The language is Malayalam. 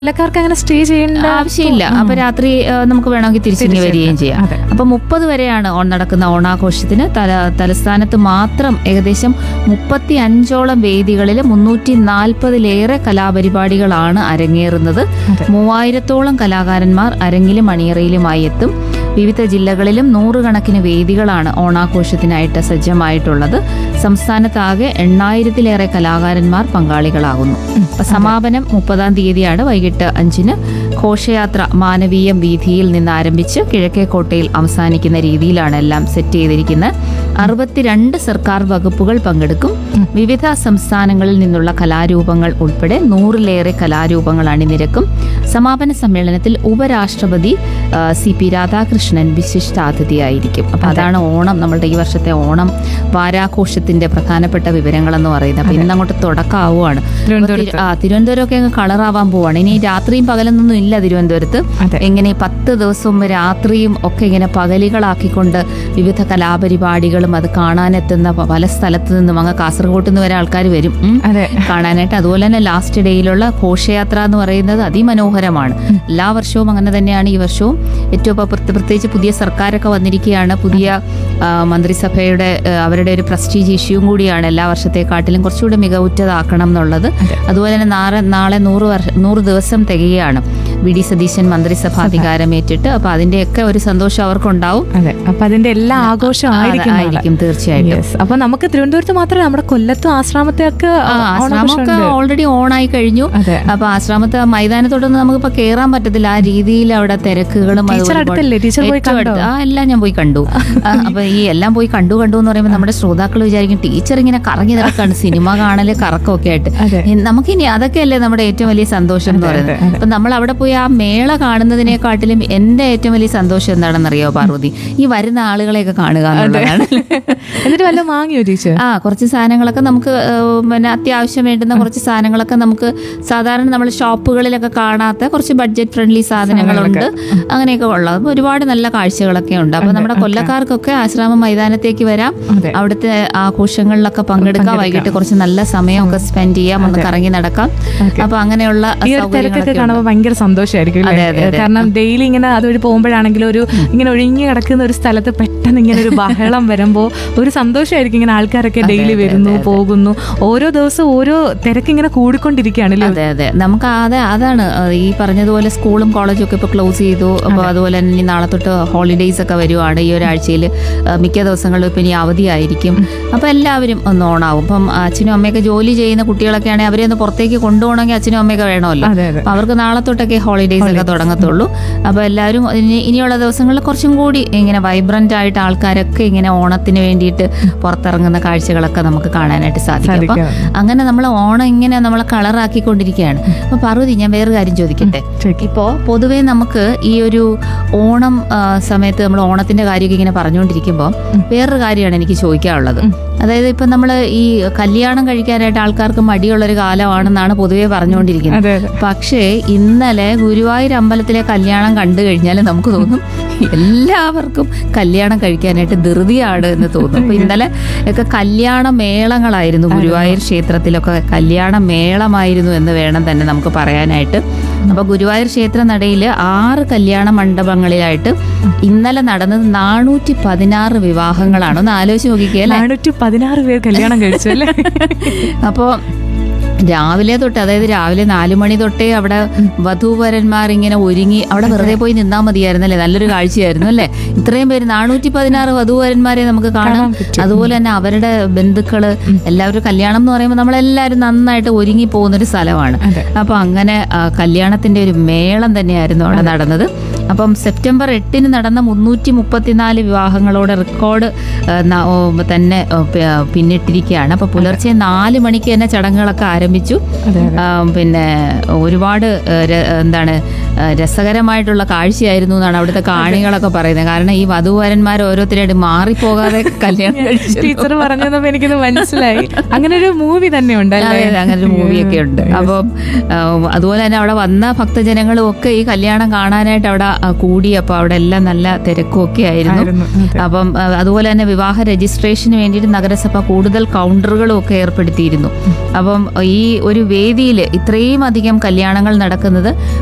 കൊല്ലക്കാർക്ക് അങ്ങനെ സ്റ്റേ ചെയ്യേണ്ട ആവശ്യമില്ല അപ്പൊ രാത്രി ആ, നമുക്ക് വേണമെങ്കിൽ തിരിച്ചിങ്ങി തിരിച്ച് വരികയും ചെയ്യാം അതെ. അപ്പൊ മുപ്പത് വരെയാണ് ഓൺ നടക്കുന്ന ഓണാഘോഷത്തിന് തല തലസ്ഥാനത്ത് മാത്രം ഏകദേശം മുപ്പത്തി അഞ്ചോളം വേദികളിൽ മുന്നൂറ്റി നാൽപ്പതിലേറെ കലാപരിപാടികളാണ് അരങ്ങേറുന്നത് അതെ. മൂവായിരത്തോളം കലാകാരന്മാർ അരങ്ങിലും അണിയറയിലുമായി എത്തും വിവിധ ജില്ലകളിലും നൂറുകണക്കിന് വേദികളാണ് ഓണാഘോഷത്തിനായിട്ട് സജ്ജമായിട്ടുള്ളത് സംസ്ഥാനത്താകെ എണ്ണായിരത്തിലേറെ കലാകാരന്മാർ പങ്കാളികളാകുന്നു അപ്പൊ സമാപനം മുപ്പതാം തീയതിയാണ് വൈകിട്ട് അഞ്ചിന് ഘോഷയാത്ര മാനവീയം വീതിയിൽ നിന്ന് ആരംഭിച്ച് കിഴക്കേക്കോട്ടയിൽ അവസാനിക്കുന്ന രീതിയിലാണ് എല്ലാം സെറ്റ് ചെയ്തിരിക്കുന്നത് അറുപത്തിരണ്ട് സർക്കാർ വകുപ്പുകൾ പങ്കെടുക്കും വിവിധ സംസ്ഥാനങ്ങളിൽ നിന്നുള്ള കലാരൂപങ്ങൾ ഉൾപ്പെടെ നൂറിലേറെ കലാരൂപങ്ങൾ അണിനിരക്കും സമാപന സമ്മേളനത്തിൽ ഉപരാഷ്ട്രപതി ആ, സി പി രാധാകൃഷ്ണൻ വിശിഷ്ടാതിഥിയായിരിക്കും അപ്പൊ അതാണ് ഓണം നമ്മളുടെ ഈ വർഷത്തെ ഓണം വാരാഘോഷത്തിന്റെ പ്രധാനപ്പെട്ട വിവരങ്ങൾ എന്ന് പറയുന്നത് അപ്പൊ ഇന്ന് അങ്ങോട്ട് തുടക്കമാവുകയാണ് തിരുവനന്തപുരത്ത്. ആ തിരുവനന്തപുരമൊക്കെ അങ്ങ് കളറാവാൻ പോവാണ് ഇനി രാത്രിയും പകലൊന്നും ഇല്ല തിരുവനന്തപുരത്ത് അതെ. ഇങ്ങനെ ഈ പത്ത് ദിവസവും രാത്രിയും ഒക്കെ ഇങ്ങനെ പകലുകളാക്കിക്കൊണ്ട് വിവിധ കലാപരിപാടികളും അത് കാണാനെത്തുന്ന പ- പല സ്ഥലത്തു നിന്നും അങ്ങ് കാസർഗോഡ് നിന്ന് വരെ ആൾക്കാർ വരും ഉം. അതെ കാണാനായിട്ട് അതുപോലെ തന്നെ ലാസ്റ്റ് ഡേയിലുള്ള ഘോഷയാത്ര എന്ന് പറയുന്നത് അതിമനോഹരമാണ് എല്ലാ വർഷവും അങ്ങനെ തന്നെയാണ് ഈ വർഷവും ഏറ്റവും ഇപ്പൊ പ്രത്യേക- പ്രത്യേകിച്ച് പുതിയ സർക്കാരൊക്കെ വന്നിരിക്കുകയാണ് പുതിയ ആ, മന്ത്രിസഭയുടെ ആ, അവരുടെ ഒരു പ്രസ്റ്റീജ് ഇഷ്യൂവും കൂടിയാണ് എല്ലാ വർഷത്തെക്കാട്ടിലും കുറച്ചുകൂടി മികവുറ്റതാക്കണം എന്നുള്ളത് അതുപോലെ തന്നെ നാളെ നാളെ നൂറ് വർഷ നൂറ് ദിവസം തികയാണ് വി ഡി സതീശൻ മന്ത്രിസഭ അധികാരമേറ്റിട്ട് അപ്പൊ അതിന്റെയൊക്കെ ഒരു സന്തോഷം അവർക്കുണ്ടാവും അതെ അപ്പൊ അതിന്റെ എല്ലാ ആഘോഷവും ആയിരിക്കും നാളെ. ആയിരിക്കും തീർച്ചയായിട്ടും Yes. അപ്പൊ നമുക്ക് തിരുവനന്തപുരത്ത് മാത്രമല്ല നമ്മുടെ കൊല്ലത്തും ആശ്രാമത്തെ ഒക്കെ ആ ആശ്രാമമൊക്കെ ഓൾറെഡി ഓണായി കഴിഞ്ഞു അതെ. അപ്പൊ ആശ്രാമത്തെ മൈതാനത്തോടൊന്നും നമുക്കിപ്പോ കേറാൻ പറ്റത്തില്ല ആ രീതിയിൽ അവിടെ തിരക്കുകളും അത് ടീച്ചർ ഒരുപാട് അടുത്തല്ലേ? ടീച്ചർ പോയി ഏറ്റവും കണ്ടോ? അടുത്ത്. ആ എല്ലാം ഞാൻ പോയി കണ്ടു ആ, അപ്പൊ ഈ എല്ലാം പോയി കണ്ടു കണ്ടു എന്ന് പറയുമ്പോൾ നമ്മുടെ ശ്രോതാക്കൾ വിചാരിക്കും ടീച്ചർ ഇങ്ങനെ കറങ്ങി നടക്കാണ് സിനിമ കാണല് കറക്കമൊക്കെ ആയിട്ട് അതെ. ഇ- നമുക്കിനി അതൊക്കെയല്ലേ നമ്മുടെ ഏറ്റവും വലിയ സന്തോഷം എന്ന് അതെ, പറയുന്നത് അതെ, അതെ. അപ്പൊ നമ്മൾ അവിടെ പോയി ആ മേള കാണുന്നതിനെക്കാട്ടിലും എന്റെ ഏറ്റവും വലിയ സന്തോഷം എന്താണെന്നറിയോ പാർവതി ഈ വരുന്ന ആളുകളെയൊക്കെ കാണുക എന്നുള്ളതാണ് എന്നിട്ട് വല്ല വാങ്ങിയോ ടീച്ചർ ആ കുറച്ച് സാധനങ്ങളൊക്കെ നമുക്ക് ഏഹ്, പിന്നെ അത്യാവശ്യം വേണ്ടുന്ന കുറച്ച് സാധനങ്ങളൊക്കെ നമുക്ക് സാധാരണ നമ്മൾ ഷോപ്പുകളിലൊക്കെ കാണാത്ത കുറച്ച് ബഡ്ജറ്റ് ഫ്രണ്ട്ലി സാധനങ്ങളുണ്ട് അങ്ങനെയൊക്കെ ഉള്ളത് അപ്പൊ ഒരുപാട് നല്ല കാഴ്ചകളൊക്കെ ഉണ്ട് അപ്പൊ നമ്മുടെ കൊല്ലക്കാർക്കൊക്കെ ആശ്രാമ മൈതാനത്തേക്ക് വരാം അതെ. അവിടുത്തെ ആഘോഷങ്ങളിലൊക്കെ പങ്കെടുക്കാം വൈകിട്ട് കുറച്ച് നല്ല സമയമൊക്കെ സ്പെൻഡ് ചെയ്യാം ഒന്ന് കറങ്ങി നടക്കാം അപ്പൊ അങ്ങനെയുള്ള ഈ ഒരു തിരക്കൊക്കെ സൗകര്യങ്ങളൊക്കെ ഉണ്ട്. കാണുമ്പോൾ ഭയങ്കര സന്തോഷമായിരിക്കും അതെ, അതെ, അതെ. കാരണം ഡെയിലി ഇങ്ങനെ അതുവഴി പോകുമ്പോഴാണെങ്കിലും ഒരു ഇങ്ങനെ ഒഴിഞ്ഞു കിടക്കുന്ന ഒരു സ്ഥലത്ത് പെട്ടെന്ന് ഇങ്ങനെ ഒരു ബഹളം വരുമ്പോൾ ഒരു സന്തോഷമായിരിക്കും ഇങ്ങനെ ആൾക്കാരൊക്കെ ഡെയിലി വരുന്നു പോകുന്നു ഓരോ ദിവസവും ഓരോ തിരക്ക് ഇങ്ങനെ കൂടിക്കൊണ്ടിരിക്കുകയാണല്ലേ അതെ അതെ നമുക്ക് അതെ അതാണ് അഹ് ഈ പറഞ്ഞതുപോലെ സ്കൂളും കോളേജും ഒക്കെ ഇപ്പോൾ ക്ലോസ് ചെയ്തു അപ്പോൾ അതുപോലെ തന്നെ ഇനി നാളെ തൊട്ട് ഹോളിഡേയ്സ് ഒക്കെ വരുവാണ് ഈ ഒരാഴ്ചയിൽ മിക്ക ദിവസങ്ങളിലും ഇപ്പം ഇനി അവധിയായിരിക്കും അപ്പോൾ എല്ലാവരും ഒന്ന് ഓണാവും ഇപ്പം അച്ഛനും അമ്മയൊക്കെ ജോലി ചെയ്യുന്ന കുട്ടികളൊക്കെ ആണെങ്കിൽ അവരെ ഒന്ന് പുറത്തേക്ക് കൊണ്ടുപോകണമെങ്കിൽ അച്ഛനും അമ്മയൊക്കെ വേണമല്ലോ അതെ അതെ അപ്പോൾ അവർക്ക് നാളെ തൊട്ടൊക്കെ ഹോളിഡേയ്സ് ഒക്കെ തുടങ്ങത്തുള്ളൂ അപ്പോൾ എല്ലാവരും ഇനി ഇനിയുള്ള ദിവസങ്ങളിൽ കുറച്ചും കൂടി ഇങ്ങനെ വൈബ്രന്റ് ആയിട്ട് ആൾക്കാരൊക്കെ ഇങ്ങനെ ഓണത്തിന് വേണ്ടിയിട്ട് പുറത്തിറങ്ങുന്ന കാഴ്ചകളൊക്കെ നമുക്ക് കാണാനായിട്ട് സാധിക്കും അപ്പം സാധിക്കും. അങ്ങനെ നമ്മൾ ഓണം ഇങ്ങനെ നമ്മളെ കളറാക്കിക്കൊണ്ടിരിക്കുകയാണ് അപ്പൊ പാർവതി ഞാൻ വേറൊരു കാര്യം ചോദിക്കട്ടെ ചോദിക്ക്. ഇപ്പോ പൊതുവേ നമുക്ക് ഈ ഒരു ഓണം ആ, സമയത്ത് നമ്മൾ ഓണത്തിന്റെ കാര്യമൊക്കെ ഇങ്ങനെ പറഞ്ഞുകൊണ്ടിരിക്കുമ്പോൾ വേറൊരു കാര്യമാണ് എനിക്ക് ചോദിക്കാനുള്ളത് അതായത് ഇപ്പൊ നമ്മൾ ഈ കല്യാണം കഴിക്കാനായിട്ട് ആൾക്കാർക്ക് മടിയുള്ളൊരു കാലമാണെന്നാണ് പൊതുവേ പറഞ്ഞുകൊണ്ടിരിക്കുന്നത് അതെ അതെ പക്ഷേ ഇന്നലെ ഗുരുവായൂർ അമ്പലത്തിലെ കല്യാണം കണ്ടു കഴിഞ്ഞാൽ നമുക്ക് തോന്നും എല്ലാവർക്കും കല്യാണം കഴിക്കാനായിട്ട് ധൃതിയാണ് എന്ന് തോന്നും അപ്പൊ ഇന്നലെ ഒക്കെ കല്യാണ മേളങ്ങളായിരുന്നു ഗുരുവായൂർ ക്ഷേത്രത്തിലൊക്കെ കല്യാണ മേളമായിരുന്നു എന്ന് വേണം തന്നെ നമുക്ക് പറയാനായിട്ട് അപ്പൊ ഗുരുവായൂർ ക്ഷേത്ര നടയിൽ ആറ് കല്യാണ മണ്ഡപങ്ങളിലായിട്ട് ഇന്നലെ നടന്നത് നാനൂറ്റി പതിനാറ് വിവാഹങ്ങളാണ് ഒന്ന് ആലോചിച്ച് നോക്കിക്കേ അല്ലേ നാനൂറ്റി പതിനാറ് പേർ കല്യാണം കഴിച്ചു അല്ലേ അപ്പോൾ രാവിലെ തൊട്ട് അതായത് രാവിലെ നാലു മണി തൊട്ടേ അവിടെ വധൂവരന്മാർ ഇങ്ങനെ ഒരുങ്ങി അവിടെ വെറുതെ പോയി നിന്നാൽ മതിയായിരുന്നല്ലേ നല്ലൊരു കാഴ്ചയായിരുന്നു അല്ലേ ഇത്രയും പേര് നാനൂറ്റി പതിനാറ് വധൂവരന്മാരെ നമുക്ക് കാണാം കാണാൻ പറ്റും. അതുപോലെ തന്നെ അവരുടെ ബന്ധുക്കള് എല്ലാവരും കല്യാണം എന്ന് പറയുമ്പോൾ നമ്മളെല്ലാവരും നന്നായിട്ട് ഒരുങ്ങി പോകുന്നൊരു സ്ഥലമാണ് അതെ. അപ്പൊ അങ്ങനെ ആ, കല്യാണത്തിന്റെ ഒരു മേളം തന്നെയായിരുന്നു അവിടെ നടന്നത് അപ്പം സെപ്റ്റംബർ എട്ടിന് നടന്ന മുന്നൂറ്റി മുപ്പത്തിനാല് വിവാഹങ്ങളോടെ റെക്കോർഡ് ആ, ന- ഓ, തന്നെ ഓ, പി- ആ, പിന്നിട്ടിരിക്കുകയാണ് അപ്പൊ പുലർച്ചെ നാല് മണിക്ക് തന്നെ ചടങ്ങുകളൊക്കെ ആരംഭിച്ചു അതെ ആ, പിന്നെ ഒരുപാട് ആ, ര- എന്താണ് ആ, രസകരമായിട്ടുള്ള കാഴ്ചയായിരുന്നു എന്നാണ് അവിടുത്തെ കാണികളൊക്കെ പറയുന്നത് കാരണം ഈ വധുവരന്മാർ ഓരോരുത്തരായിട്ട് മാറിപ്പോകാതെ കല്യാണം കഴിച്ചു ടീച്ചർ പറഞ്ഞപ്പോ എനിക്കിത് മനസ്സിലായി അങ്ങനെ ഒരു മൂവി തന്നെ അതെ, ഉണ്ടല്ലേ അതെ, അങ്ങനെ ഒരു മൂവിയൊക്കെ ഉണ്ട് അപ്പം ആ, അതുപോലെ തന്നെ അവിടെ വന്ന ഭക്തജനങ്ങളും ഒക്കെ ഈ കല്യാണം കാണാനായിട്ട് അവിടെ ആ, കൂടി അപ്പോൾ അവിടെ എല്ലാം നല്ല തിരക്കും ഒക്കെ ആയിരുന്നു ആയിരുന്നു, അതെ. അപ്പം ആ, അതുപോലെ തന്നെ വിവാഹ രജിസ്ട്രേഷന് വേണ്ടിയിട്ട് നഗരസഭ കൂടുതൽ കൗണ്ടറുകളും ഒക്കെ ഏർപ്പെടുത്തിയിരുന്നു അപ്പം ഈ ഒരു വേദിയിൽ ഇത്രയും അധികം കല്യാണങ്ങൾ നടക്കുന്നത്